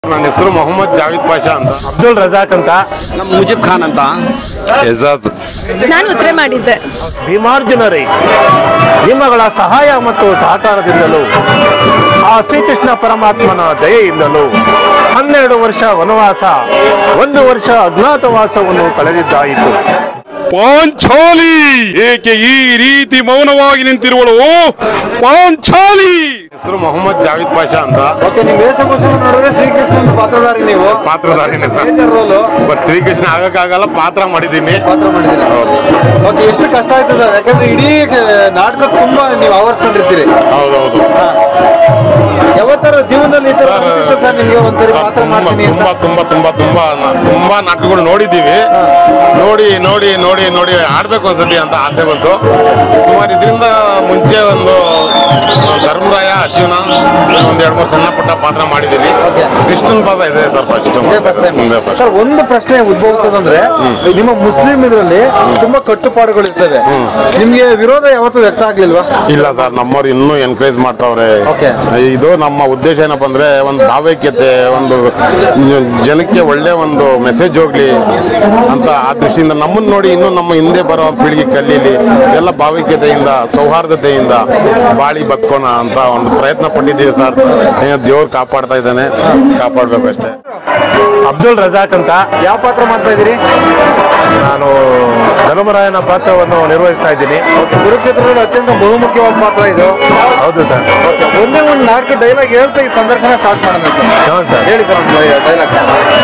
ನನ್ನ ಹೆಸರು ಮೊಹಮ್ಮದ್ ಜಾವಿದ್ ಪಾಷಾ ಅಂತ ಅಬ್ದುಲ್ ರಜಾಕ್ ಅಂತ ನಮ್ಮ ಮುಜಿಬ್ ಖಾನ್ ಅಂತ ಎಜಾಜ್ ನಾನು ಉತ್ತರ ಮಾಡಿದ್ದೆ ಭೀಮಾರ್ಜುನರೇ ನಿಮ್ಮಗಳ ಸಹಾಯ ಮತ್ತು ಸಹಕಾರದಿಂದಲೂ ಆ ಶ್ರೀಕೃಷ್ಣ ಪರಮಾತ್ಮನ ದಯೆಯಿಂದಲೂ ಹನ್ನೆರಡು ವರ್ಷ ವನವಾಸ ಒಂದು ವರ್ಷ ಅಜ್ಞಾತವಾಸವನ್ನು ಕಳೆದಿದ್ದಾಯಿತು ಪಾಂಚಾಲಿ ಏಕೆ ಈ ರೀತಿ ಮೌನವಾಗಿ ನಿಂತಿರುವಳು ಪಾಂಚಾಲಿ ಹೆಸರು ಮೊಹಮ್ಮದ್ ಜಾವಿದ್ ಪಾಷಾ ಅಂತ ಓಕೆ ನೀವು ವೇಷಭೂಷಣ ನೋಡಿದ್ರೆ ಶ್ರೀಕೃಷ್ಣನ ಪಾತ್ರಧಾರಿ ನೀವು ಪಾತ್ರಧಾರಿನೇ sir major role but Shri Krishna ಆಗಕ್ಕಾಗಲ್ಲ ಪಾತ್ರ ಮಾಡಿದ್ದೀನಿ ಪಾತ್ರ ಮಾಡಿದ್ದೀರಾ ಓಕೆ ಎಷ್ಟು ಕಷ್ಟ ಆಯ್ತು ಸರ್ ಯಾಕಂದ್ರೆ ಇಡೀ ಕ- ನಾಟಕ ತುಂಬಾ ನೀವು ಆವರಿಸ್ಕೊಂಡಿರ್ತೀರಿ ಹೌದೌದು ಯಾವತ್ತಾರ ಜೀವನದಲ್ಲಿ ಈ ತರ ಸರ್, ಅನ್ಸಿತ್ತು ಸರ್ ನಿಮ್ಗೆ ಒಂದ್ಸರಿ ಸರ್, ಪಾತ್ರ ತುಂಬಾ ಮಾಡ್ತೀನಿ ಅಂತ ತುಂಬಾ ತುಂಬಾ ತುಂಬಾ ತುಂಬಾ ನ- ತುಂಬಾ ನಾಟಕಗಳು ನೋಡಿದ್ದೀವಿ ನೋಡಿ ನೋಡಿ ನೋಡಿ ನೋಡಿ ಆಡ್ಬೇಕು ಅನ್ಸತಿ ಅಂತ ಆಸೆ ಬಂತು ಸುಮಾರು ಇದರಿಂದ ಮುಂಚೆ ಒಂದು ಆ, ಧರ್ಮರಾಯ ಅರ್ಜುನ ಒಂದ್ ಎರಡು ಮೂರು ಸಣ್ಣ ಪುಟ್ಟ ಪಾತ್ರ ಮಾಡಿದ್ದೀನಿ Okay. ಕೃಷ್ಣನ್ ಪಾತ್ರ ಇದೆ ಸರ್ ಫಸ್ಟ್ ಇದೇ ಫಸ್ಟ್ ಟೈಮ್ ಸರ್ ಒಂದು ಪ್ರಶ್ನೆ ಉದ್ಭವಿಸೋದಂದ್ರೆ ನಿಮ್ಮ ಮುಸ್ಲಿಂ ಇದರಲ್ಲಿ ತುಂಬಾ ಕಟ್ಟುಪಾಡುಗಳು ಇರ್ತವೆ ನಿಮ್ಗೆ ವಿರೋಧ ಯಾವತ್ತೂ ವ್ಯಕ್ತ ಆಗ್ಲಿಲ್ವಾ ಇಲ್ಲ ಸರ್ ನಮ್ಮವ್ರು ಇನ್ನೂ ಎನ್ಕರೇಜ್ ಮಾಡ್ತಾವ್ರೆ Okay. ಇದು ನಮ್ಮ ಉದ್ದೇಶ ಏನಪ್ಪ ಅಂದ್ರೆ ಒಂದು ಭಾವೈಕ್ಯತೆ ಒಂದು ಜನಕ್ಕೆ ಒಳ್ಳೆ ಒಂದು ಮೆಸೇಜ್ ಹೋಗ್ಲಿ ಅಂತ ಆ ದೃಷ್ಟಿಯಿಂದ ನಮ್ಮನ್ನ ನೋಡಿ ಇನ್ನೂ ನಮ್ಮ ಹಿಂದೆ ಬರೋ ಪೀಳಿಗೆ ಕಲೀಲಿ ಎಲ್ಲ ಭಾವೈಕ್ಯತೆಯಿಂದ ಸೌಹಾರ್ದತೆಯಿಂದ ಬಾಳಿ ಬದುಕೋಣ ಅಂತ ಒಂದು ಪ್ರಯತ್ನ ಪಟ್ಟಿದ್ದೀವಿ ಸರ್ ದೇವ್ರು ಕಾಪಾಡ್ತಾ ಇದ್ದಾನೆ ಕಾಪಾಡ್ಬೇಕಷ್ಟೇ ಅಬ್ದುಲ್ ರಜಾಕ್ ಅಂತ ಯಾವ ಪಾತ್ರ ಮಾಡ್ತಾ ಇದೀರಿ ನಾನು ಧರ್ಮರಾಯನ ಪಾತ್ರವನ್ನು ನಿರ್ವಹಿಸ್ತಾ ಇದ್ದೀನಿ ಕುರುಕ್ಷೇತ್ರದಲ್ಲಿ ಅತ್ಯಂತ ಬಹುಮುಖ್ಯವಾದ ಪಾತ್ರ ಇದು ಹೌದು ಸರ್ ಓಕೆ ಒಂದೇ ಒಂದು ನಾಟಕ ಡೈಲಾಗ್ ಹೇಳ್ತಾ ಈ ಸಂದರ್ಶನ ಸ್ಟಾರ್ಟ್ ಮಾಡೋಣ ಸರ್ ಹೌದು ಸರ್ ಹೇಳಿ ಸರ್ ಒಂದು ಡೈಲಾಗ್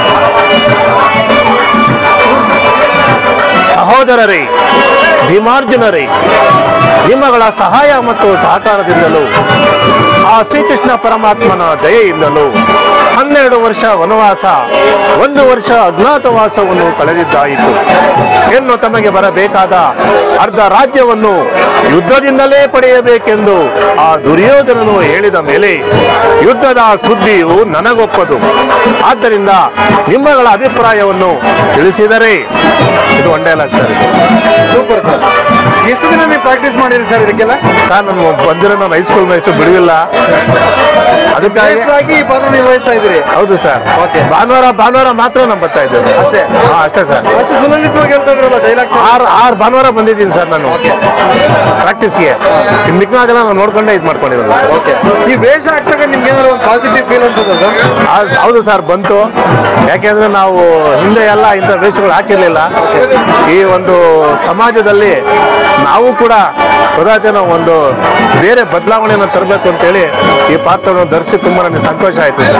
ಸಹೋದರರೇ ಭೀಮಾರ್ಜುನರೇ ನಿಮ್ಮಗಳ ಸಹಾಯ ಮತ್ತು ಸಹಕಾರದಿಂದಲೂ ಆ ಶ್ರೀಕೃಷ್ಣ ಪರಮಾತ್ಮನ ದಯೆಯಿಂದಲೂ ಹನ್ನೆರಡು ವರ್ಷ ವನವಾಸ ಒಂದು ವರ್ಷ ಅಜ್ಞಾತವಾಸವನ್ನು ಕಳೆದಿದ್ದಾಯಿತು ಇನ್ನು ತಮಗೆ ಬರಬೇಕಾದ ಅರ್ಧ ರಾಜ್ಯವನ್ನು ಯುದ್ಧದಿಂದಲೇ ಪಡೆಯಬೇಕೆಂದು ಆ ದುರ್ಯೋಧನನು ಹೇಳಿದ ಮೇಲೆ ಯುದ್ಧದ ಸುದ್ದಿಯು ನನಗೊಪ್ಪದು ಆದ್ದರಿಂದ ನಿಮ್ಮಗಳ ಅಭಿಪ್ರಾಯವನ್ನು ತಿಳಿಸಿದರೆ ಇದು one dialogue sir super sir ಎಷ್ಟು ದಿನ ನೀವು ಪ್ರಾಕ್ಟೀಸ್ ಮಾಡಿರಿ ಸರ್ ಇದಕ್ಕೆಲ್ಲ ಸರ್ ನಾನು ಬಂದಿರೋ ನಾನು ಹೈಸ್ಕೂಲ್ ಮೇಷ್ಟು ಬಿಡುವಿಲ್ಲ ಅದಕ್ಕಾಗಿ Master ಆಗಿ ಈ ಪಾತ್ರ ನಿರ್ವಹಿಸ್ತಾ ಇದ್ದೀರಿ ಹೌದು ಸರ್ Okay. ಭಾನುವಾರ ಭಾನುವಾರ ಮಾತ್ರ ನಾನು ಬರ್ತಾ ಇದ್ದೆ ಸರ್ ಅಷ್ಟೇ? ಹಾ ಅಷ್ಟೇ ಸರ್ ಅಷ್ಟು ಸುಲಲಿತವಾಗಿ ಹೇಳ್ತಾ ಇದ್ರಲ್ಲ ಡೈಲಾಗ್ ಆರು ಆರು ಭಾನುವಾರ ಬಂದಿದ್ದೀನಿ ಸರ್ ನಾನು ಪ್ರಾಕ್ಟೀಸ್ಗೆ ಇನ್ನು ಮಿಕ್ಕಿನಾಗೆಲ್ಲ ನಾನು ನೋಡ್ಕೊಂಡೇ ಇದು ಮಾಡ್ಕೊಂಡಿರೋದು ಸರ್ ಓಕೆ ಈ ವೇಷ ಹಾಕ್ದಾಗ ನಿಮ್ಗೆ ಏನಾದ್ರು ಒಂದು ಪಾಸಿಟಿವ್ ಫೀಲ್ ಅನ್ಸುತ್ತೆ ಸರ್ ಆ, ಹೌದು ಸರ್ ಬಂತು ಯಾಕೆಂದ್ರೆ ನಾವು ಹಿಂದೆ ಎಲ್ಲ ಇಂಥ ವೇಷಗಳು ಹಾಕಿರ್ಲಿಲ್ಲ ಈ ಒಂದು ಸಮಾಜದಲ್ಲಿ ನಾವು ಕೂಡ ಪದಾರ್ಥನ ಒಂದು ಬೇರೆ ಬದಲಾವಣೆಯನ್ನು ತರಬೇಕು ಅಂತೇಳಿ ಈ ಪಾತ್ರವನ್ನು ಧರಿಸಿ ತುಂಬಾ ನನಗೆ ಸಂತೋಷ ಆಯ್ತು ಸರ್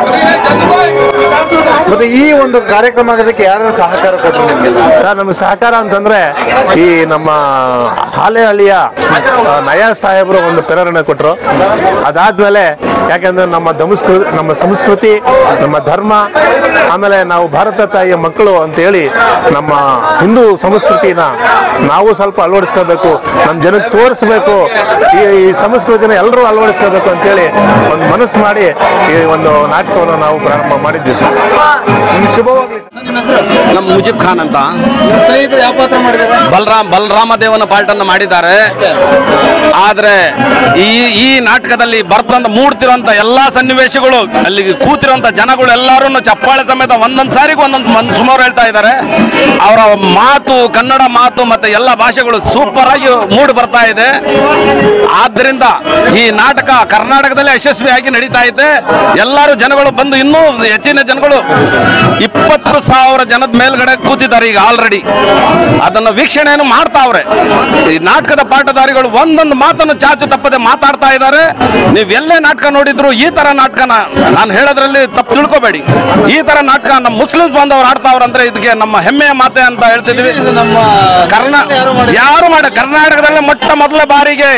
ಮತ್ತೆ ಈ ಒಂದು ಕಾರ್ಯಕ್ರಮ ಆಗೋದಕ್ಕೆ ಯಾರು ಸಹಕಾರ ಕೊಟ್ಟರು ನಿಮ್ಗೆಲ್ಲ ಸರ್ ನಮಗೆ ಸಹಕಾರ ಅಂತಂದ್ರೆ ಈ ನಮ್ಮ ಹಾಲೆಹಳ್ಳಿಯ ಆ, ನಯಾ ಸಾಹೇಬರು ಒಂದು ಪ್ರೇರಣೆ ಕೊಟ್ಟರು ಅದಾದ್ಮೇಲೆ ಯಾಕೆಂದ್ರೆ ನಮ್ಮ ಧಮಸ್ಕೃ ನಮ್ಮ ಸಂಸ್ಕೃತಿ ನಮ್ಮ ಧರ್ಮ ಆಮೇಲೆ ನಾವು ಭಾರತ ತಾಯಿಯ ಮಕ್ಕಳು ಅಂತೇಳಿ ನಮ್ಮ ಹಿಂದೂ ಸಂಸ್ಕೃತಿನ ನಾವು ಸ್ವಲ್ಪ ಅಳವಡಿಸ್ಕೋಬೇಕು ನಮ್ಮ ಜನಕ್ಕೆ ತೋರಿಸ್ಬೇಕು ಈ ಈ ಸಂಸ್ಕೃತಿನ ಎಲ್ಲರೂ ಅಳವಡಿಸ್ಕೋಬೇಕು ಅಂತೇಳಿ ಒಂದು ಮನಸ್ಸು ಮಾಡಿ ಈ ಒಂದು ನಾಟಕವನ್ನು ನಾವು ಪ್ರಾರಂಭ ಮಾಡಿದ್ವಿ ಸರ್ ನಿಮ್ಗೆ ಶುಭವಾಗ್ಲಿ ಸರ್. ನಿಮ್ಮ ಹೆಸರು ನಮ್ಮ ಮುಜಿಬ್ ಖಾನ್ ಅಂತ ನಿಮ್ಮ ಸ್ನೇಹಿತರು ಯಾವ ಪಾತ್ರ ಮಾಡಿದ್ದಾರೆ ಬಲರಾಮ್ ಬಲರಾಮ ದೇವನ ಪಾಠವನ್ನು ಮಾಡಿದ್ದಾರೆ ಆದ್ರೆ ಈ ಈ ನಾಟಕದಲ್ಲಿ ಬರ್ತಂತ ಮೂಡ್ತಿರೋಂತ ಎಲ್ಲಾ ಸನ್ನಿವೇಶಗಳು ಅಲ್ಲಿ ಕೂತಿರೋಂತ ಜನಗಳು ಎಲ್ಲರೂ ಚಪ್ಪಾಳೆ ಸಮೇತ ಒಂದೊಂದ್ ಸಾರಿಗೆ ಒಂದೊಂದು ಒಂದ್ ಸುಮಾರು ಹೇಳ್ತಾ ಇದ್ದಾರೆ ಅವರ ಮಾತು ಕನ್ನಡ ಮಾತು ಮತ್ತೆ ಎಲ್ಲ ಭಾಷೆಗಳು ಸೂಪರ್ ಆಗಿ ಮೂಡ್ ಬರ್ತಾ ಇದೆ ಆದ್ರಿಂದ ಈ ನಾಟಕ ಕರ್ನಾಟಕದಲ್ಲಿ ಯಶಸ್ವಿಯಾಗಿ ನಡೀತಾ ಇದೆ ಎಲ್ಲರೂ ಜನಗಳು ಬಂದು ಇನ್ನೂ ಹೆಚ್ಚಿನ ಜನಗಳು ಇಪ್ಪತ್ತು ಸಾವಿರ ಜನದ ಮೇಲ್ಗಡೆ ಕೂತಿದ್ದಾರೆ ಈಗ ಆಲ್ರೆಡಿ ಅದನ್ನು ವೀಕ್ಷಣೆಯನ್ನು ಮಾಡ್ತಾವ್ರೆ ಈ ನಾಟಕದ ಪಾಠಧಾರಿಗಳು ಒಂದೊಂದು ಮಾತನ್ನು ಚಾಚು ತಪ್ಪದೆ ಮಾತಾಡ್ತಾ ಇದ್ದಾರೆ ನೀವು ಎಲ್ಲೇ ನಾಟಕ ನೋಡಿದ್ರು ಈ ತರ ನಾಟಕನ ನಾನು ಹೇಳೋದ್ರಲ್ಲಿ ತಪ್ಪು ತಿಳ್ಕೊಬೇಡಿ ಈ ತರ ನಾಟಕ ನಮ್ಮ ಮುಸ್ಲಿಮ್ಸ್ ಬಂದವರು ಆಡ್ತಾವ್ರ ಅಂದ್ರೆ ಇದಕ್ಕೆ ನಮ್ಮ ಹೆಮ್ಮೆಯ ಮಾತೆ ಅಂತ ಹೇಳ್ತಿದ್ವಿ ನಮ್ಮ ಕರ್ನಾ ಯಾರು ಮಾಡ ಕರ್ನಾಟಕದಲ್ಲಿ ಮೊಟ್ಟ ಮೊದಲ ಬಾರಿಗೆ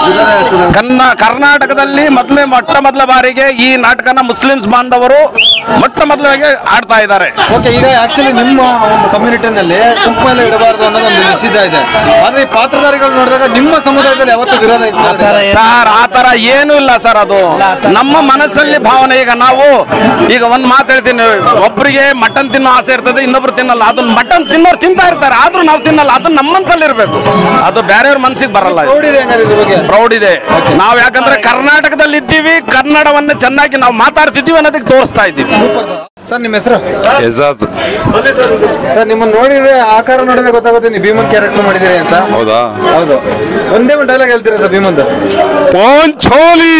ಕನ್ನ ಕರ್ನಾಟಕದಲ್ಲಿ ಮೊದಲೇ ಮೊಟ್ಟ ಮೊದಲ ಬಾರಿಗೆ ಈ ನಾಟಕನ ಮುಸ್ಲಿಮ್ಸ್ ಬಾಂಧವರು ಮೊಟ್ಟ ಮೊದಲಾಗಿ ಆಡ್ತಾ ಇದ್ದಾರೆ ಓಕೆ ಈಗ ಆಕ್ಚುಲಿ ನಿಮ್ಮ ಒಂದು ಕಮ್ಯುನಿಟಿನಲ್ಲಿ ಕುಂಕುಮ ಎಲ್ಲ ಇಡಬಾರ್ದು ಅನ್ನೋದು ಒಂದು ನಿಷಿದ್ಧ ಇದೆ ಆದ್ರೆ ಈ ಪಾತ್ರಧಾರಿಗಳು ನೋಡಿದಾಗ ನಿಮ್ಮ ಸಮುದಾಯದಲ್ಲಿ ಯಾವತ್ತೂ ವಿರೋಧ ಇತ್ತು ಸರ್ ಆ ತರ ಏನೂ ಇಲ್ಲ ಸರ್ ಅದು ನಮ್ಮ ಮನಸ್ಸಲ್ಲಿ ಭಾವನೆ ಈಗ ನಾವು ಈಗ ಒಂದ್ ಮಾತು ಹೇಳ್ತೀನಿ ಒಬ್ಬರಿಗೆ ಮಟನ್ ತಿನ್ನೋ ಆಸೆ ಇರ್ತದೆ ಇನ್ನೊಬ್ರು ತಿನ್ನಲ್ಲ ಅದನ್ನ ಮಟನ್ ತಿನ್ನೋರು ತಿಂತಾ ಇರ್ತಾರೆ ಆದ್ರೂ ನಾವು ತಿನ್ನಲ್ಲ ಅದು ನಮ್ಮ ಮನಸ್ಸಲ್ಲಿ ಇರ್ಬೇಕು ಅದು ಬೇರೆಯವ್ರ ಮನ್ಸಿಗೆ ಬರಲ್ಲ ಇದು. ನೋಡಿದೆ ಹಂಗಾರೆ ಇದ್ರ ಬಗ್ಗೆ ಪ್ರೌಡ್ ಇದೆ ನಾವು ಯಾಕಂದ್ರೆ ಕರ್ನಾಟಕದಲ್ಲಿ ಇದ್ದೀವಿ ಕನ್ನಡವನ್ನ ಚೆನ್ನಾಗಿ ನಾವು ಮಾತಾಡ್ತಿದ್ದೀವಿ ಅನ್ನೋದಕ್ಕೆ ತೋರಿಸ್ತಾ ಇದ್ದೀವಿ ಸೂಪರ್ ಸರ್ ಸರ್ ನಿಮ್ಮ ಹೆಸರು ಎಜಾಜ್ ಸರ್ ನಿಮ್ಮನ್ನ ನೋಡಿದ್ರೆ ಆಕಾರ ನೋಡಿದ್ರೆ ಗೊತ್ತಾಗುತ್ತೆ ನೀವು ಭೀಮನ್ ಕ್ಯಾರೆಕ್ಟರ್ ಮಾಡಿದ್ದೀರಿ ಅಂತ ಹೌದಾ ಹೌದು ಒಂದೇ ಒಂದು ಡೈಲಾಗ್ ಹೇಳ್ತೀರಾ ಸರ್ ಭೀಮಂದು ಪಾಂಚಾಲಿ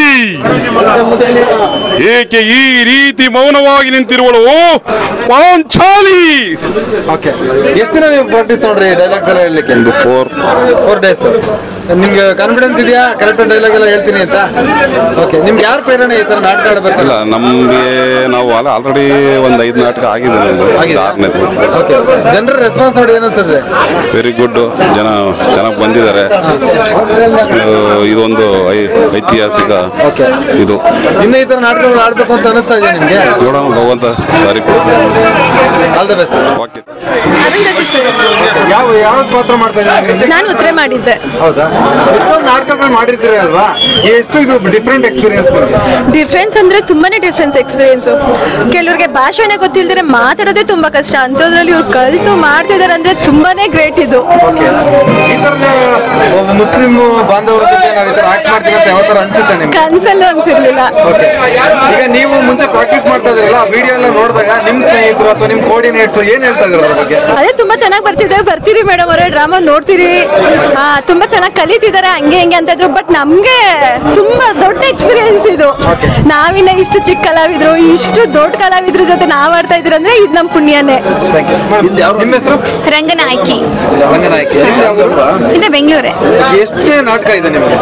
ಏಕೆ ಈ ರೀತಿ ಮೌನವಾಗಿ ನಿಂತಿರುವಳು ಪಾಂಚಾಲಿ ಓಕೆ ಎಷ್ಟು ದಿನ ನೀವು ಪ್ರಾಕ್ಟೀಸ್ ನೋಡ್ರಿ ಡೈಲಾಗ್ಸ್ ಎಲ್ಲ ಹೇಳಲಿಕ್ಕೆ ಒಂದು ಫೋರ್ ಫೋರ್ ಡೇಸ್ ನಿಮ್ಗೆ ಕಾನ್ಫಿಡೆನ್ಸ್ ಇದೆಯಾ ಕರೆಕ್ಟ್ ಡೈಲಾಗ್ ಎಲ್ಲ ಹೇಳ್ತೀನಿ ಅಂತ ಓಕೆ ನಿಮ್ಗೆ ಯಾರು ಪ್ರೇರಣೆ ಈ ತರ ನಾಟಕ ಆಡ್ಬೇಕಲ್ಲ ಇಲ್ಲ ನಮಗೆ ನಾವು ಅಲ್ಲ ಆಲ್ರೆಡಿ ಒಂದು ಐದು ನಾಟಕ ಆಗಿದೆ ನಮ್ದು ಆಗಿದೆ? ಆರನೇದು ಓಕೆ ಜನರ ರೆಸ್ಪಾನ್ಸ್ ನೋಡಿ ಏನನ್ಸುತ್ತೆ ವೆರಿ ಗುಡ್ ಜನ ಚೆನ್ನಾಗಿ ಬಂದಿದ್ದಾರೆ ಆ, ಇದೊಂದು ಐ- ಐತಿಹಾಸಿಕ ಓಕೆ ಇದು ಇನ್ನು ಈ ತರ ನಾಟಕಗಳು ಆಡ್ಬೇಕು ಅಂತ ಅನಿಸ್ತಾ ಇದೆ ನಿಮ್ಗೆ ನೋಡೋಣ ಭಗವಂತ ದಾರಿ all the best okay Arundhati sir ಯಾವ ಯಾವ ಪಾತ್ರ ಮಾಡ್ತಾ ಇದ್ದೀರಿ ನಾನು ಉತ್ತರ ಮಾಡಿದ್ದೆ ಹೌದಾ ಎಷ್ಟೊಂದು ನಾಟಕಗಳು ಮಾಡಿರ್ತೀರಿ ಅಲ್ವಾ ಎಷ್ಟು ಇದು ಡಿಫ್ರೆಂಟ್ ಎಕ್ಸ್ಪೀರಿಯನ್ಸ್ ನಿಮಗೆ ಡಿಫ್ರೆನ್ಸ್ ಅಂದ್ರೆ ತುಂಬಾನೇ ಡಿಫ್ರೆನ್ಸ್ ಎಕ್ಸ್ಪೀರಿಯನ್ಸ್ ಕೆಲವ್ರಿಗೆ ಭಾಷೆನೇ ಗೊತ್ತಿಲ್ದಿರೆ ಮಾತಾಡೋದೇ ತುಂಬಾ ಕಷ್ಟ ಅಂಥದ್ರಲ್ಲಿ ಇವ್ರು ಕಲ್ತು ಮಾಡ್ತಿದಾರೆ ಅಂದ್ರೆ ತುಂಬಾನೇ ಗ್ರೇಟ್ ಇದು ಓಕೆ ಈ ತರದ ಒಬ್ಬ ಮುಸ್ಲಿಂ ಬಾಂಧವರ ಜೊತೆ ನಾವು ಈ ತರ ಆಕ್ಟ್ ಮಾಡ್ತೀವಿ ಅಂತ ಯಾವ ತರ ಅನ್ಸುತ್ತೆ ನಿಮ್ಗೆ ಕನ್ಸಲ್ಲೂ ಅನ್ಸಿರ್ಲಿಲ್ಲ ಓಕೆ ಈಗ ನೀವು ಮುಂಚೆ ಪ್ರಾಕ್ಟೀಸ್ ಮಾಡ್ತಾ ಇದ್ರಲ್ಲ ವಿಡಿಯೋ ಎಲ್ಲ ನೋಡಿದಾಗ ನಿಮ್ ಸ್ನೇಹಿತರು ಅಥವಾ ನಿಮ್ ಕೋರ್ಡಿನೇಟ್ಸ್ ಏನ್ ಹೇಳ್ತಾ ಇದ್ರ ಅದ್ರ ಬಗ್ಗೆ ಅದೇ ತುಂಬಾ ಚೆನ್ನಾಗಿ ಬರ್ತಿದೆ ಬರ್ತೀರಿ ಮೇಡಮ್ ಅವರೇ ಡ್ರಾಮಾ ನೋಡ್ತೀರಿ ಆ, ತುಂಬಾ ಚೆನ್ನಾಗಿ ಕಲಿತಿದ್ದಾರೆ ಹಂಗೆ ಹಿಂಗೆ ಅಂತ ಇದ್ರು ಬಟ್ ನಮ್ಗೆ ತುಂಬಾ ದೊಡ್ಡ ಎಕ್ಸ್ಪೀರಿಯನ್ಸ್ ಇದು ನಾವಿನ್ನ ಇಷ್ಟು ಚಿಕ್ಕ ಕಲಾವಿದ್ರು ಇಷ್ಟು ದೊಡ್ಡ ಕಲಾವಿದ್ರ ಜೊತೆ ನಾವ್ ಆಡ್ತಾ ಇದ್ರಿ ಅಂದ್ರೆ ಇದು ನಮ್ ಪುಣ್ಯನೇ ಥ್ಯಾಂಕ್ ಯು ನಿಮ್ಮ ಹೆಸರು ರಂಗನಾಯ್ಕಿ ರಂಗನಾಯ್ಕ ನಿಮ್ದು ಯಾವ ಊರು? ಇದೆ ಬೆಂಗಳೂರೇ ಎಷ್ಟೇ ನಾಟಕ ಇದೆ ನಿಮ್ಗೆ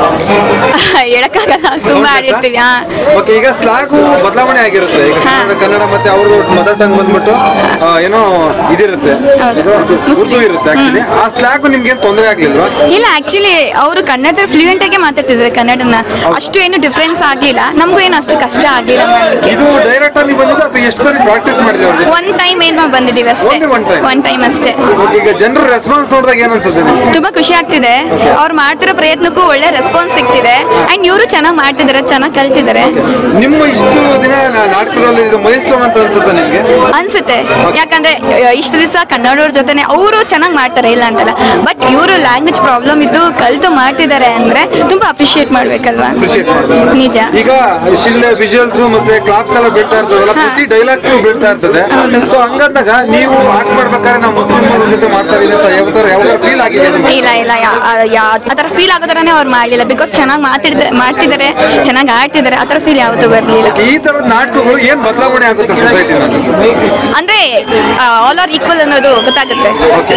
ಹೇಳಕ್ಕಾಗಲ್ಲ ಸುಮ್ಮನೆ ಆಡಿರ್ತೀವಿ ಹಾ. ಓಕೆ ಈಗ ಸ್ಲಾಗು ಬದಲಾವಣೆ ಆಗಿರುತ್ತೆ ಈಗ ಹಾ. ಕನ್ನಡ ಕನ್ನಡ ಮತ್ತೆ ಅವ್ರದ್ದು ಮದರ್ ಟಂಗ್ ಬಂದ್ಬಿಟ್ಟು ಆ, ಏನೋ ಇದಿರುತ್ತೆ ಹೌದು. ಇದು ಮುಸ್ಲಿಂ. ಉರ್ದು ಇರುತ್ತೆ ಆಕ್ಚುಲಿ ಆ ಸ್ಲಾಗು ನಿಮ್ಗೆ ಏನ್ ತೊಂದರೆ ಆಗ್ಲಿಲ್ವಾ ಇಲ್ಲ ಆಕ್ಚುಲಿ ಅವರು ಕನ್ನಡದಲ್ಲಿ ಫ್ಲೂಯೆಂಟ್ ಆಗಿ ಮಾತಾಡ್ತಿದ್ದಾರೆ ಕನ್ನಡನ ಅಷ್ಟು ಏನು ಡಿಫ್ರೆನ್ಸ್ ಆಗ್ಲಿಲ್ಲ ನಮಗೂ ಏನು ಅಷ್ಟು ಕಷ್ಟ ಆಗ್ಲಿಲ್ಲ ಮಾಡ್ಲಿಕ್ಕೆ ಇದು ಡೈರೆಕ್ಟ್ ಆಗಿ ಬಂದಿದ್ದು ಅಥವಾ ಎಷ್ಟು ಸರಿ ಪ್ರಾಕ್ಟೀಸ್ ಮಾಡಿದ್ರಿ ಅವ್ರ ಜೊತೆ ಒನ್ ಟೈಮ್ ಏನೋ ಬಂದಿದೀವಿ ಅಷ್ಟೇ Only one time? One time ಅಷ್ಟೇ Okay, ಈಗ ಜನರ ರೆಸ್ಪಾನ್ಸ್ ನೋಡಿದಾಗ ಏನ್ ಅನ್ಸುತ್ತೆ ನಿಮ್ಗೆ ತುಂಬಾ ಖುಷಿ ಆಗ್ತಿದೆ ಅವ್ರು ಮಾಡ್ತಿರೋ ಪ್ರಯತ್ನಕ್ಕೂ ಒಳ್ಳೆ ರೆಸ್ಪಾನ್ಸ್ ಸಿಗ್ತಿದೆ ಅಂಡ್ ಇವರು ಚೆನ್ನಾಗಿ ಮಾಡ್ತಿದ್ದಾರೆ ಚೆನ್ನಾಗಿ ಕಲ್ತಿದ್ದಾರೆ ನಿಮ್ಮ ಇಷ್ಟು ದಿನ ನಾ- ನಾಟಕಗಳಲ್ಲಿ ಇದು ಮೈಲ್ ಸ್ಟೋನ್ ಅಂತ ಅನ್ಸುತ್ತೆ ನಿಮ್ಗೆ ಅನ್ಸುತ್ತೆ ಯಾಕಂದ್ರೆ ಅಹ್, ಇಷ್ಟು ದಿವಸ ಕನ್ನಡವ್ರ ಜೊತೆನೆ ಅವರು ಚೆನ್ನಾಗಿ ಮಾಡ್ತಾರೆ ಇಲ್ಲ ಅಂತಲ್ಲ ಬಟ್ ಇವರು ಲ್ಯಾಂಗ್ವೇಜ್ ಪ್ರಾಬ್ಲಮ್ ಇದ್ದು ಕಲ್ತು ಮಾಡ್ತಿದ್ದಾರೆ ಅಂದ್ರೆ ತುಂಬಾ ಅಪ್ರಿಶಿಯೇಟ್ ಮಾಡ್ಬೇಕಲ್ವಾ ಅಪ್ರಿಶಿಯೇಟ್ ಮಾಡ್ಬೇಕು ನಿಜ ಈಗ ಶಿಲ್ಲೆ ವಿಜುವಲ್ಸ್ ಮತ್ತೆ ಕ್ಲಾಪ್ಸ್ ಎಲ್ಲ ಬೀಳ್ತಾ ಇರ್ತದಲ್ಲ ಹಾ. ಪ್ರತಿ ಡೈಲಾಗ್ಸ್ ಬೀಳ್ತಾ ಇರ್ತದೆ ಹೌದು. ಸೊ ಹಂಗಂದಾಗ ನೀವು ಆಕ್ಟ್ ಮಾಡ್ಬೇಕಾದ್ರೆ ನಾವು ಮುಸ್ಲಿಂ ಜೊತೆ ಮಾಡ್ತಾ ಇದೀವಿ ಅಂತ ಯಾವ ತರ ಯಾವ ಫೀಲ್ ಆಗಿದೆ ನಿಮ್ಗೆ ಇಲ್ಲ ಇಲ್ಲ ಯಾ- ಆ- ಯಾ- ಆ ಥರ ಫೀಲ್ ಆಗೋ ಥರನೇ ಅವ್ರು ಮಾಡಲಿಲ್ಲ ಬಿಕಾಸ್ ಚೆನ್ನಾಗಿ ಮಾತಾಡ್ತಾರೆ ಮಾಡ್ತಿದ್ದಾರೆ ಚೆನ್ನಾಗಿ ಆಡ್ತಿದ್ದಾರೆ ಆ ಥರ ಫೀಲ್ ಯಾವತ್ತೂ ಬರಲಿಲ್ಲ ಈ ತರದ ನಾಟಕಗಳು ಏನ್ ಬದಲಾವಣೆ ಆಗುತ್ತೆ ಸೊಸೈಟಿನಲ್ಲಿ ಅಂದ್ರೆ ಆಲ್ ಆರ್ ಈಕ್ವಲ್ ಅನ್ನೋದು ಗೊತ್ತಾಗುತ್ತೆ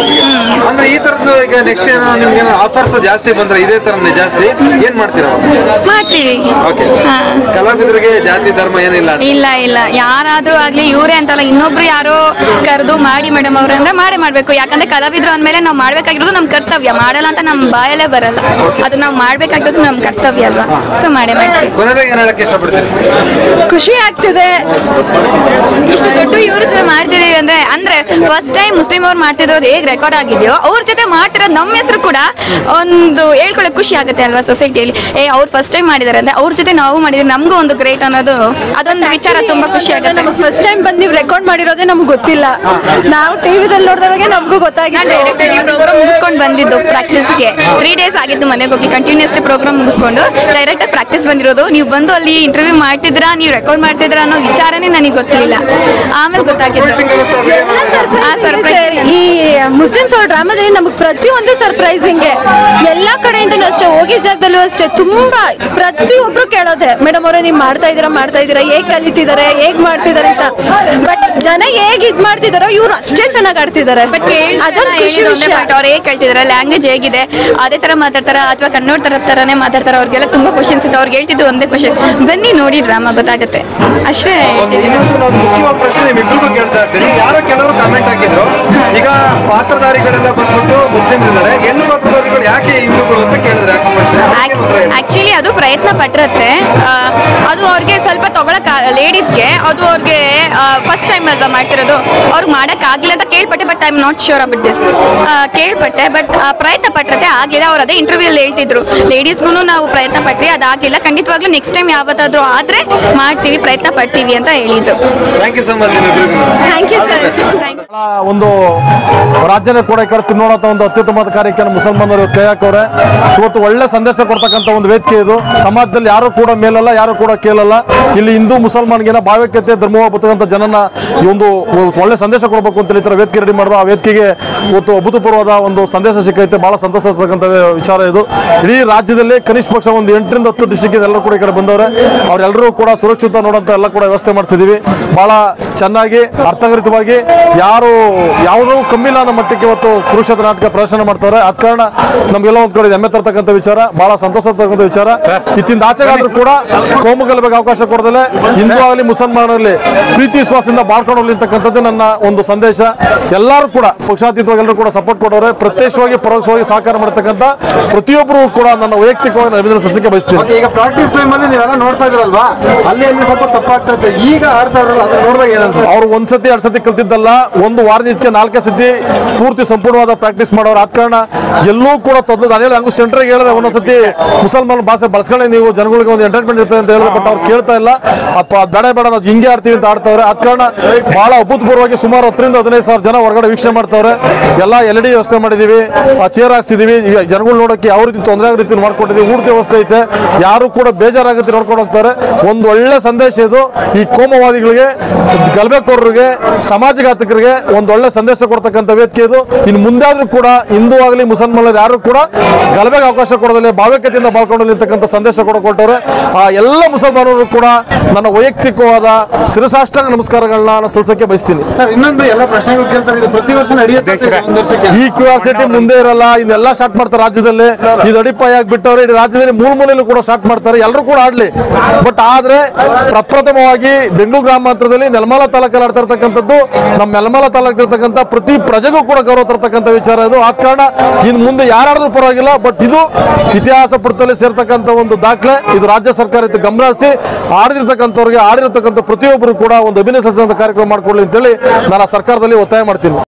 ಅಂದ್ರೆ ಈ ತರದ್ದು ಈಗ ನೆಕ್ಸ್ಟ್ ಏನೋ ನಿಮ್ಗೆ ಆಫರ್ಸ್ ಜಾಸ್ತಿ ಬಂದ್ರೆ ಇದೇ ತರನೇ ಜಾಸ್ತಿ ಏನ್ ಮಾಡ್ತೀರಾ ಮಾಡ್ತೀವಿ ಓಕೆ ಹಾ. ಕಲಾವಿದರಿಗೆ ಜಾತಿ ಧರ್ಮ ಏನಿಲ್ಲ ಅಂತ. ಇಲ್ಲ ಇಲ್ಲ ಯಾರಾದ್ರೂ ಆಗ್ಲಿ ಇವರೇ ಅಂತಲ್ಲ ಇನ್ನೊಬ್ರು ಯಾರೋ ಕರೆದು ಮಾಡಿ ಮೇಡಮ್ ಅವ್ರ ಅಂದ್ರೆ ಮಾಡೇ ಮಾಡ್ಬೇಕು ಯಾಕಂದ್ರೆ ಕಲಾವಿದ್ರು ಅಂದ್ಮೇಲೆ ನಾವು ಮಾಡ್ಬೇಕಾಗಿರೋದು ನಮ್ ಕರ್ತವ್ಯ ಮಾಡಲ್ಲ ಅಂತ ನಮ್ ಬಾಯಲ್ಲೇ ಬರಲ್ಲ ಅದು ನಾವು ಮಾಡ್ಬೇಕಾಗಿರೋದು ನಮ್ ಕರ್ತವ್ಯ ಅಲ್ವಾ ಸೊ ಮಾಡೇ ಮಾಡ್ತೀವಿ ಕೊನೆದಾಗ ಏನ್ ಹೇಳಕ್ ಇಷ್ಟಪಡ್ತೀರಿ ಖುಷಿ ಆಗ್ತಿದೆ ಇಷ್ಟು ದೊಡ್ಡ ಇವ್ರ ಜೊತೆ ಮಾಡ್ತಿದೀವಿ ಅಂದ್ರೆ ಅಂದ್ರೆ ಫಸ್ಟ್ ಟೈಮ್ ಮುಸ್ಲಿಂ ಅವ್ರು ಮಾಡ್ತಿರೋದು ಹೇಗ್ ರೆಕಾರ್ಡ್ ಆಗಿದೆಯೋ ಅವ್ರ ಜೊತೆ ಮಾಡ್ತಿರೋದು ನಮ್ಮ ಹೆಸರು ಕೂಡ ಒಂದು ಹೇಳ್ಕೊಳಕ್ ಖುಷಿ ಆಗುತ್ತೆ ಅಲ್ವಾ ಸೊಸೈಟಿಯಲ್ಲಿ ಏ ಅವ್ರು ಫಸ್ಟ್ ಟೈಮ್ ಮಾಡಿದಾರೆ ಅಂದ್ರೆ ಅವ್ರ ಜೊತೆ ನಾವು ಮಾಡಿದ್ರೆ ನಮಗೂ ಒಂದು ಗ್ರೇಟ್ ಅನ್ನೋದು ಅದೊಂದು ವಿಚಾರ ತುಂಬಾ ಖುಷಿ ಆಗುತ್ತೆ ನಮಗೆ ಫಸ್ಟ್ ಟೈಮ್ ಬಂದು ನೀವು ರೆಕಾರ್ಡ್ ಮಾಡಿರೋದೇ ನಮ್ಗೆ ಗೊತ್ತಿಲ್ಲ ನಾವು ಟಿವಿದಲ್ಲಿ ನೋಡಿದವಾಗ ನಮಗೂ ನಾನು ಗೊತ್ತಾಗಿತ್ತು ಡೈರೆಕ್ಟ್ ಆಗಿ ಪ್ರೋಗ್ರಾಮ್ ಮುಗಿಸ್ಕೊಂಡು ಬಂದಿದ್ದು ಪ್ರಾಕ್ಟೀಸ್ಗೆ ತ್ರೀ ಡೇಸ್ ಆಗಿತ್ತು ಮನೆಗೆ ಹೋಗಿ ಕಂಟಿನ್ಯೂಸ್ಲಿ ಪ್ರೋಗ್ರಾಮ್ ಮುಗಿಸ್ಕೊಂಡು ಡೈರೆಕ್ಟ್ ಆಗಿ ಪ್ರಾಕ್ಟೀಸ್ ಬಂದಿರೋದು ನೀವು ಬಂದು ಅಲ್ಲಿ ಇಂಟರ್ವ್ಯೂ ಮಾಡ್ತಿದ್ರಾ ನೀವು ರೆಕಾರ್ಡ್ ಮಾಡ್ತಿದ್ರಾ ಅನ್ನೋ ವಿಚಾರನೇ ನನಗೆ ಗೊತ್ತಿರಲಿಲ್ಲ ಆಮೇಲೆ ಗೊತ್ತಾಗಿದ್ದು ಆ, surprise. ಈ ಮುಸ್ಲಿಮ್ಸ್ ಅವ್ರ ಡ್ರಾಮಾದಲ್ಲಿ ನಮಗೆ ಪ್ರತಿಯೊಂದು ಸರ್ಪ್ರೈಸಿಂಗ್ ಎಲ್ಲಾ ಕಡೆಯಿಂದಲೂ ಅಷ್ಟೇ ಹೋಗಿದ ಜಾಗದಲ್ಲೂ ಅಷ್ಟೇ ತುಂಬಾ ಪ್ರತಿಯೊಬ್ರು ಕೇಳೋದೆ ಮೇಡಮ್ ಅವರೇ ನೀವು ಮಾಡ್ತಾ ಇದೀರಾ ಮಾಡ್ತಾ ಇದೀರಾ ಹೇಗ್ ಕಲಿತಿದ್ದಾರೆ ಹೇಗ್ ಮಾಡ್ತಿದ್ದಾರೆ ಅಂತ ಬಟ್ ಜನ ಹೇಗ್ ಇದ್ ಮಾಡ್ತಿದಾರೋ ಇವ್ರು ಅಷ್ಟೇ ಚೆನ್ನಾಗಿ ಆಡ್ತಿದ್ದಾರೆ ಬಟ್ ಅದೊಂದು ಖುಷಿ ವಿಷಯ ಅವ್ರು ಹೇಗೆ ಕೇಳ್ತಿದಾರೆ ಲ್ಯಾಂಗ್ವೇಜ್ ಹೇಗಿದೆ ಅದೇ ತರ ಮಾತಾಡ್ತಾರ ಅಥವಾ ಕನ್ನಡ ತರ ತರನೇ ಮಾತಾಡ್ತಾರ ಅವ್ರಿಗೆಲ್ಲ ತುಂಬಾ ಕ್ವಶನ್ಸ್ ಇದೆ ಅವ್ರಿಗೆ ಹೇಳ್ತಿದ್ದು ಒಂದೇ ಕ್ವಶನ್ ಬನ್ನಿ ನೋಡಿ ಡ್ರಾಮಾ ಗೊತ್ತಾಗುತ್ತೆ ಅಷ್ಟೇ ಒಂದು ಹೇಳ್ತೀನಿ ಇನ್ನೊಂದು ನಾನು ಮುಖ್ಯವಾದ ಪ್ರಶ್ನೆ ನಿಮ್ಮಿಬ್ಬರಿಗೂ ಕೇಳ್ತಾ ಇರ್ತೀನಿ ಯಾರೋ ಕೆಲವರು ಕಮೆಂಟ್ ಹಾಕಿದ್ರು ಈಗ ಪಾತ್ರಧಾರಿಗಳೆಲ್ಲ ಬಂದ್ಬಿಟ್ಟು ಮುಸ್ಲಿಂ ಇದ್ದಾರೆ ಹೆಣ್ಣು ಪಾತ್ರಧಾರಿಗಳು ಯಾಕೆ ಹಿಂದೂಗಳು ಅಂತ ಕೇಳಿದ್ರೆ ಯಾಕೆ ಪ್ರಶ್ನೆ ಅದಕ್ಕೇನ್ ಉತ್ತರ ಹೇಳಿ? ಆಕ್ಚುಲಿ ಅದು ಪ್ರಯತ್ನ ಪಟ್ಟಿರುತ್ತೆ ಆ, ಅದು ಅವ್ರಿಗೆ ಸ್ವಲ್ಪ ತಗೊಳಕ್ ಲೇಡೀಸ್ಗೆ ಅದು ಅವ್ರಿಗೆ ಫಸ್ಟ್ ಟೈಮ್ ಅಲ್ವಾ ಮಾಡ್ತಿರೋದು ಅವ್ರಿಗೆ ಮಾಡಕ್ ಆಗಿಲ್ಲ ಅಂತ ಕೇಳ್ಪಟ್ಟೆ but I am not sure about this ಕೇಳ್ಪಟ್ಟೆ ಬಟ್ ಪ್ರಯತ್ನ ಪಟ್ಟಿರುತ್ತೆ ಆಗ್ಲಿಲ್ಲ ಅವ್ರು ಅದೇ ಇಂಟರ್ವ್ಯೂ ಅಲ್ಲಿ ಹೇಳ್ತಿದ್ರು ಲೇಡೀಸ್ಗೂ ನಾವು ಪ್ರಯತ್ನ ಪಟ್ರಿ ಅದಾಗ್ಲಿಲ್ಲ ಖಂಡಿತವಾಗ್ಲೂ ನೆಕ್ಸ್ಟ್ ಟೈಮ್ ಯಾವತ್ತಾದ್ರೂ ಆದ್ರೆ ಮಾಡ್ತೀವಿ ಪ್ರಯತ್ನ ಪಡ್ತೀವಿ ಅಂತ ಹೇಳಿದ್ರು ಥ್ಯಾಂಕ್ ಯು ಸೊ ಮಚ್ ನಿಮ್ಮಿಬ್ಬರಿಗೂ ಥ್ಯಾಂಕ್ ಯು ಸರ್ ಥ್ಯಾಂಕ್ ಒಂದು ರಾಜ್ಯನೇ ಕೂಡ ಈ ಕಡೆ ತಿನ್ನೋಣಂತ ಒಂದು ಅತ್ಯುತ್ತಮವಾದ ಕಾರ್ಯಕ್ಕೆ ನಮ್ಮ ಮುಸಲ್ಮಾನರು ಇವತ್ತು ಕೈ ಹಾಕವ್ರೆ ಇವತ್ತು ಒಳ್ಳೆ ಸಂದೇಶ ಕೊಡ್ತಕ್ಕಂಥ ಒಂದು ವೇದಿಕೆ ಇದು ಸಮಾಜದಲ್ಲಿ ಯಾರು ಕೂಡ ಮೇಲಲ್ಲ ಯಾರು ಕೂಡ ಕೇಳಲ್ಲ ಇಲ್ಲಿ ಹಿಂದೂ ಮುಸಲ್ಮಾನ್ಗಿನ ಭಾವೈಕ್ಯತೆ ಧರ್ಮವ ಬರ್ತಕ್ಕಂಥ ಜನನ ಈ ಒಂದು ಒಳ್ಳೆ ಸಂದೇಶ ಕೊಡಬೇಕು ಅಂತ ಈ ಥರ ವೇದಿಕೆ ರೆಡಿ ಮಾಡಿದ್ರು ಆ ವೇದಿಕೆಗೆ ಇವತ್ತು ಅಭೂತಪೂರ್ವವಾದ ಒಂದು ಸಂದೇಶ ಸಿಕ್ಕೈತೆ ಬಹಳ ಸಂತೋಷ ಆಗ್ತಕ್ಕಂಥ ವಿಚಾರ ಇದು ಇಡೀ ರಾಜ್ಯದಲ್ಲಿ ಕನಿಷ್ಠ ಪಕ್ಷ ಒಂದು ಎಂಟರಿಂದ ಹತ್ತು ಡಿಸ್ಟಿಕ್ ಎಲ್ಲರೂ ಕೂಡ ಈ ಕಡೆ ಬಂದವ್ರೆ ಅವರೆಲ್ಲರೂ ಕೂಡ ಸುರಕ್ಷಿತ ನೋಡಂತ ಎಲ್ಲ ಕೂಡ ವ್ಯವಸ್ಥೆ ಮಾಡಿಸಿದೀವಿ ಬಹಳ ಚೆನ್ನಾಗಿ ಅರ್ಥಗರಿತವಾಗಿ ಯಾರು ಯಾವುದೂ ಕಮ್ಮಿ ಇಲ್ಲ ಅನ್ನೋ ಮಟ್ಟಕ್ಕೆ ಇವತ್ತು ಕುರುಕ್ಷೇತ್ರ ನಾಟಕ ಪ್ರದರ್ಶನ ಮಾಡ್ತಾರೆ ಆದ ಕಾರಣ ನಮ್ಗೆಲ್ಲ ಒಂದ್ ಕಡೆ ಹೆಮ್ಮೆ ತರ್ತಕ್ಕಂಥ ವಿಚಾರ ಬಹಳ ಸಂತೋಷ ತರ್ತಕ್ಕಂಥ ವಿಚಾರ ಇತ್ತಿಂದ ಆಚೆಗಾದ್ರೂ ಕೂಡ ಕೋಮು ಗಲಭೆಗೆ ಅವಕಾಶ ಕೊಡದಲೆ ಹಿಂದೂ ಆಗಲಿ ಮುಸಲ್ಮಾನರಲ್ಲಿ ಪ್ರೀತಿ ವಿಶ್ವಾಸದಿಂದ ಬಾಳ್ಕೊಂಡು ಹೋಗ್ಲಿ ಅಂತಕ್ಕಂಥದ್ದು ನನ್ನ ಒಂದು ಸಂದೇಶ ಎಲ್ಲರೂ ಕೂಡ ಪಕ್ಷಾತೀತವಾಗಿ ಎಲ್ಲರೂ ಕೂಡ ಸಪೋರ್ಟ್ ಕೊಡೋರೆ ಪ್ರತ್ಯಕ್ಷವಾಗಿ ಪರೋಕ್ಷವಾಗಿ ಸಹಕಾರ ಮಾಡತಕ್ಕಂಥ ಪ್ರತಿಯೊಬ್ಬರು ಕೂಡ ನನ್ನ ವೈಯಕ್ತಿಕವಾಗಿ ನಾನು ಅಭಿನಂದನೆ ಸಲ್ಲಿಸಕ್ಕೆ ಬಯಸ್ತೀನಿ Okay, ಈಗ ಪ್ರಾಕ್ಟೀಸ್ ಟೈಮ್ ಅಲ್ಲಿ ನೀವೆಲ್ಲ ನೋಡ್ತಾ ಇದ್ರಲ್ವಾ ಅಲ್ಲಿ ಅಲ್ಲಿ ಸ್ವಲ್ಪ ತಪ್ಪಾಗ್ತಾ ಇತ್ತು ಈಗ ಆಡ್ತಾ ಇದ್ರಲ್ಲ ಅದನ್ನ ನೋಡಿದಾಗ ಏನನ್ಸುತ್ತೆ ಅವ್ರು ಒಂದ್ ಸತಿ ಎರಡ್ ಸತಿ ಕಲ್ತಿದ್ದಲ್ಲ ಒಂದು ವಾರದ ಇದಕ್ಕೆ ನಾಲ್ಕೇ ಸತಿ ಪೂರ್ತಿ ಸಂಪೂರ್ಣವಾದ ಪ್ರಾಕ್ಟೀಸ್ ಮಾಡೋರು ಆದ ಕಾರಣ ಎಲ್ಲೂ ಕೂಡ ತೊದಲು ನಾನು ಹೇಳಿ ಹಂಗೂ ಸೆಂಟ್ರಿಗೆ ಹೇಳಿದೆ ಒಂದೊಂದ್ ಸತಿ ಮುಸಲ್ಮಾನ ಭಾಷೆ ಬಳಸ್ಕೊಂಡೆ ನೀವು ಜನಗಳಿಗೆ ಒಂದು ಎಂಟರ್ಟೈನ್ಮೆಂಟ್ ಇರ್ತದೆ ಅಂತ ಹೇಳಿದ್ರೆ ಬಟ್ ಅವ್ರು ಕೇಳ್ತಾ ಇಲ್ಲ ಅಪ್ಪ ಅದ್ ಬೇಡ ಬೇಡ ನಾವು ಹಿಂಗೆ ಆಡ್ತೀವಿ ಅಂತ ಆಡ್ತಾವ್ರೆ ಆದ ಕಾರಣ ಬಹಳ ಅಭೂತಪೂರ್ವವಾಗಿ ಸುಮಾರು ಹತ್ತರಿಂದ ಹದಿನೈದು ಸಾವಿರ ಜನ ಹೊರಗಡೆ ವೀಕ್ಷಣೆ ಮಾಡ್ತಾವ್ರೆ ಎಲ್ಲ ಎಲ್ ಡಿ ವ್ಯವಸ್ಥೆ ಮಾಡಿದೀವಿ ಚೇರ್ ಹಾಕ್ಸಿದೀವಿ ಈಗ ಜನಗಳು ನೋಡಕ್ಕೆ ಯಾವ ರೀತಿ ತೊಂದರೆ ಆಗೋ ರೀತಿ ಮಾಡ್ಕೊಂಡಿದೀವಿ ಊಟದ ವ್ಯವಸ್ಥೆ ಐತೆ ಯಾರು ಕೂಡ ಬೇಜಾರಾಗತ್ತೆ ನೋಡ್ಕೊಂಡು ಹೋಗ್ತಾರೆ ಒಂದು ಒಳ್ಳೆ ಸಂದೇಶ ಇದು ಈ ಕೋಮವಾದಿಗಳಿಗೆ ಗಲಭೆಕೋರರಿಗೆ ಸಮಾಜಘಾತಕರಿಗೆ ಒಂದು ಒಳ್ಳೆ ಸಂದೇಶ ಕೊಡ್ತಕ್ಕಂಥ ವೇದಿಕೆ ಇದು ಇನ್ನು ಮುಂದಾದ್ರೂ ಕೂಡ ಹಿಂದೂ ಆಗಲಿ ಮುಸಲ್ಮಾನರು ಯಾರು ಕೂಡ ಗಲಭೆಗೆ ಅವಕಾಶ ಕೊಡೋದಿಲ್ಲ ಭಾವೈಕ್ಯತೆಯಿಂದ ಬಾಳ್ಕೊಳ್ಳಲಿ ಅಂತಕ್ಕಂಥ ಸಂದೇಶ ಕೂಡ ಕೊಟ್ಟವ್ರೆ ಆ ಎಲ್ಲ ಮುಸಲ್ಮಾನರು ಕೂಡ ನನ್ನ ವೈಯಕ್ತಿಕವಾದ ಶಿರಸಾಷ್ಟಾಂಗ ನಮಸ್ಕಾರಗಳನ್ನ ನಾನು ಸಲ್ಲಿಸಕ್ಕೆ ಬಯಸ್ತೀನಿ ಸರ್ ಇನ್ನೊಂದು ಎಲ್ಲ ಪ್ರಶ್ನೆಗಳು ಕೇಳ್ತಾರೆ ಇದು ಪ್ರತಿ ವರ್ಷ ನಡೆಯುತ್ತೆ ಅಂತ ಇದೆ, ಒಂದು ವರ್ಷಕ್ಕೆ ಈ ಕ್ಯೂರಿಯಾಸಿಟಿ ಮುಂದೆ ಇರಲ್ಲ ಇದೆಲ್ಲ ಸ್ಟಾರ್ಟ್ ಮಾಡ್ತಾರೆ ರಾಜ್ಯದಲ್ಲಿ ಇದು ಅಡಿಪಾಯ ಬಿಟ್ಟವ್ರೆ ಇಡೀ ರಾಜ್ಯದಲ್ಲಿ ಮೂಲ ಮೂಲೆಯಲ್ಲೂ ಕೂಡ ಸ್ಟಾರ್ಟ್ ಮಾಡ್ತಾರೆ ಎಲ್ಲರೂ ಕೂಡ ಆಡ್ಲಿ ಬಟ್ ಆದ್ರೆ ಪ್ರಪ್ರಥಮವಾಗಿ ಬೆಂಗಳೂರು ಗ್ರಾಮಾಂತರದಲ್ಲಿ ನೆಲಮಲ ತಾಲೂಕಲ್ಲಿ ಆಡ್ತಾ ಇರ್ತಕ್ಕಂಥದ್ದು ನಮ್ಮ ನೆಲಮಲ ತಾಲೂಕು ಇರ್ತಕ್ಕಂಥ ಪ್ರತಿ ಪ್ರಜೆಗೂ ಕೂಡ ಗೌರವ ತರ್ತಕ್ಕಂಥ ವಿಚಾರ ಇದು ಆದ ಕಾರಣ ಇನ್ನು ಮುಂದೆ ಯಾರಾದ್ರೂ ಪರವಾಗಿಲ್ಲ ಬಟ್ ಇದು ಇತಿಹಾಸ ಪುಟದಲ್ಲಿ ಸೇರ್ತಕ್ಕಂಥ ಒಂದು ದಾಖಲೆ ಇದು ರಾಜ್ಯ ಸರ್ಕಾರ ಇದು ಗಮನಿಸಿ ಆಡಿರ್ತಕ್ಕಂಥವ್ರಿಗೆ ಆಡಿರ್ತಕ್ಕಂಥ ಪ್ರತಿಯೊಬ್ಬರು ಕೂಡ ಒಂದು ಅಭಿನಯಿಸುವಂತ ಕಾರ್ಯಕ್ರಮ ಮಾಡ್ಕೊಳ್ಳಿ ಅಂತೇಳಿ ನಾನು ಆ ಸರ್ಕಾರದಲ್ಲಿ ಒತ್ತಾಯ ಮಾಡ್ತೀನಿ